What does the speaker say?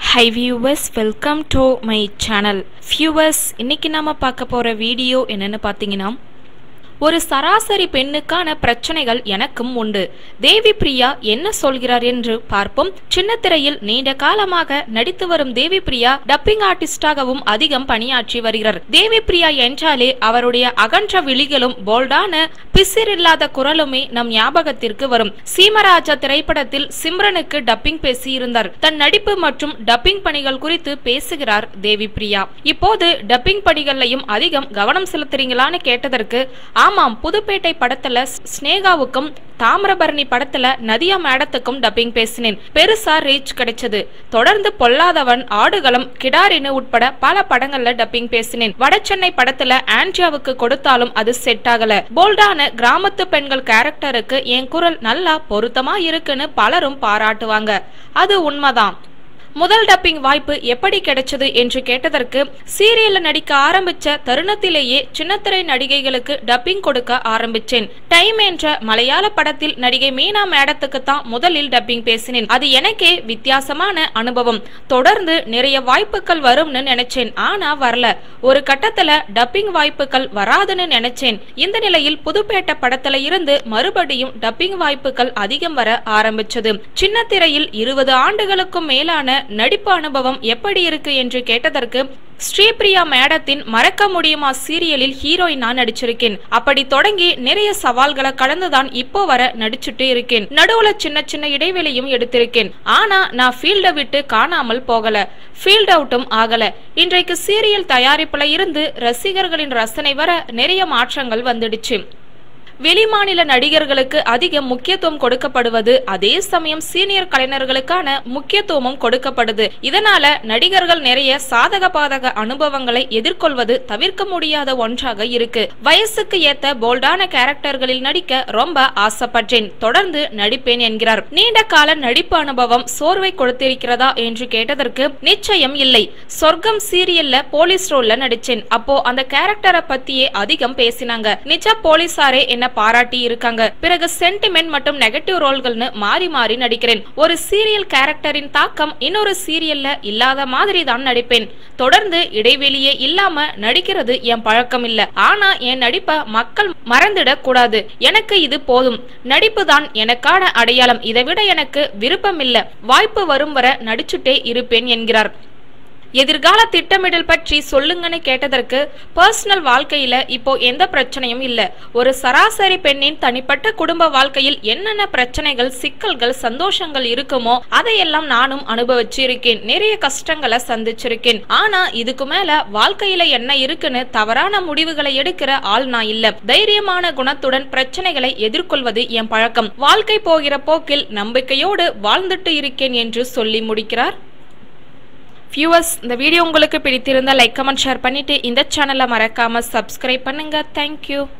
high viewers welcome to my channel viewers இன்னைக்கு நாம பார்க்க போற வீடியோ என்னன்னு பார்த்தீங்கன்னா ஒரு சராசரி பெண்ணுக்கான பிரச்சனைகள் எனக்கும் உண்டு தேவி பிரியா என்ன சொல்கிறார் என்று பார்ப்போம் சின்ன திரையில் நீண்ட காலமாக நடித்து வரும் தேவி பிரியா டப்பிங் ஆர்டிஸ்டாகவும் அதிகம் பணியாற்றி வருகிறார் தேவி பிரியா என்றாலே அவருடைய அகன்ற விழிகளும் போல்டான பிசிறில்லாத குரலுமே நம் ஞாபகத்திற்கு வரும் சீமராஜா திரைப்படத்தில் சிம்ரனுக்கு டப்பிங் பேசியிருந்தார் தன் நடிப்பு மற்றும் டப்பிங் பணிகள் குறித்து பேசுகிறார் தேவி பிரியா இப்போது டப்பிங் பணிகள்லையும் அதிகம் கவனம் செலுத்துறீங்களான்னு கேட்டதற்கு ஆமாம் புதுப்பேட்டை படத்துல ஸ்னேகாவுக்கும் தாமிரபரணி படத்துல நதியா மேடத்துக்கும் டப்பிங் பேசினேன் பெருசா ரீச் கிடைச்சது தொடர்ந்து பொல்லாதவன் ஆடுகளம் கிடாரின்னு உட்பட பல படங்கள்ல டப்பிங் பேசினேன் வடசென்னை படத்துல ஆண்ட்ரியாவுக்கு கொடுத்தாலும் அது செட் ஆகல போல்டான கிராமத்து பெண்கள் கேரக்டருக்கு என் குரல் நல்லா பொருத்தமா இருக்குன்னு பலரும் பாராட்டுவாங்க அது உண்மைதான் முதல் டப்பிங் வாய்ப்பு எப்படி கிடைச்சது என்று கேட்டதற்கு சீரியல்ல நடிக்க ஆரம்பிச்ச தருணத்திலேயே சின்னத்திரை நடிகைகளுக்கு டப்பிங் கொடுக்க ஆரம்பிச்சேன் டைம் என்ற மலையாள படத்தில் நடிகை மீனா மேடத்துக்கு தான் முதலில் டப்பிங் பேசினேன் அது எனக்கே வித்தியாசமான அனுபவம் தொடர்ந்து நிறைய வாய்ப்புகள் வரும்னு நினைச்சேன் ஆனா வரல ஒரு கட்டத்துல டப்பிங் வாய்ப்புகள் வராதுன்னு நினைச்சேன் இந்த நிலையில் புதுப்பேட்டை படத்துல இருந்து மறுபடியும் டப்பிங் வாய்ப்புகள் அதிகம் வர ஆரம்பிச்சது சின்ன திரையில் இருபது ஆண்டுகளுக்கும் மேலான நடிப்பு அனுபவம் எப்படி இருக்கு என்று கேட்டதற்கு ஸ்ரீபிரியா மேடத்தின் மறக்க முடியுமா சீரியலில் ஹீரோயினா நடிச்சிருக்கேன் அப்படி தொடங்கி நிறைய சவால்களை கடந்துதான் இப்போ வர நடிச்சுட்டு இருக்கேன் நடுவுல சின்ன சின்ன இடைவெளியும் எடுத்திருக்கேன் ஆனா நான் ஃபீல்ட விட்டு காணாமல் போகல ஃபீல்ட் அவுட்டும் ஆகல இன்றைக்கு சீரியல் தயாரிப்புல இருந்து ரசிகர்களின் ரசனை வர நிறைய மாற்றங்கள் வந்துடுச்சு வெளிமாநில நடிகர்களுக்கு அதிக முக்கியத்துவம் கொடுக்கப்படுவது அதே சமயம் சீனியர் கலைஞர்களுக்கான முக்கியத்துவமும் கொடுக்கப்படுது இதனால நடிகர்கள் நிறைய சாதக பாதக அனுபவங்களை எதிர்கொள்வது தவிர்க்க முடியாத ஒன்றாக இருக்கு வயசுக்கு ஏத்த போல்டான கேரக்டர்களில் நடிக்க ரொம்ப ஆசைப்பட்டேன் தொடர்ந்து நடிப்பேன் என்கிறார் நீண்ட கால நடிப்பு அனுபவம் சோர்வை கொடுத்திருக்கிறதா என்று கேட்டதற்கு நிச்சயம் இல்லை சொர்க்கம் சீரியல்ல போலீஸ் ரோல்ல நடிச்சேன் அப்போ அந்த கேரக்டரை பத்தியே அதிகம் பேசினாங்க நிஜ போலீசாரே என்ன பாராட்டி இருக்காங்க பிறகு சென்டிமெண்ட் மற்றும் நெகட்டிவ் ரோல்கள்னு மாறி மாறி நடிக்கிறேன் ஒரு சீரியல் கேரக்டரின் தாக்கம் இன்னொரு சீரியல்ல இல்லாத மாதிரி தான் நடிப்பேன் தொடர்ந்து இடைவெளியே இல்லாம நடிக்கிறது என் பழக்கம் இல்ல ஆனா என் நடிப்பை மக்கள் மறந்துடக் கூடாது எனக்கு இது போதும் நடிப்பு தான் எனக்கான அடையாளம் இதை விட எனக்கு விருப்பம் இல்ல வாய்ப்பு வரும் வர நடிச்சுட்டே இருப்பேன் என்கிறார் எதிர்கால திட்டமிடல் பற்றி சொல்லுங்கன்னு கேட்டதற்கு பர்சனல் வாழ்க்கையில இப்போ எந்த பிரச்சனையும் இல்ல ஒரு சராசரி பெண்ணின் தனிப்பட்ட குடும்ப வாழ்க்கையில் என்னென்ன பிரச்சனைகள் சிக்கல்கள் சந்தோஷங்கள் இருக்குமோ அதையெல்லாம் நானும் அனுபவிச்சு இருக்கேன் நிறைய கஷ்டங்களை சந்திச்சிருக்கேன் ஆனா இதுக்கு மேல வாழ்க்கையில என்ன இருக்குன்னு தவறான முடிவுகளை எடுக்கிற ஆள் நான் இல்ல தைரியமான குணத்துடன் பிரச்சனைகளை எதிர்கொள்வது என் பழக்கம் வாழ்க்கை போகிற போக்கில் நம்பிக்கையோடு வாழ்ந்துட்டு இருக்கேன் என்று சொல்லி முடிக்கிறார் வியூவர்ஸ் இந்த வீடியோ உங்களுக்கு பிடித்திருந்தால் லைக் கமெண்ட் ஷேர் பண்ணிட்டு இந்த சேனலை மறக்காம சப்ஸ்கிரைப் பண்ணுங்க தேங்க்யூ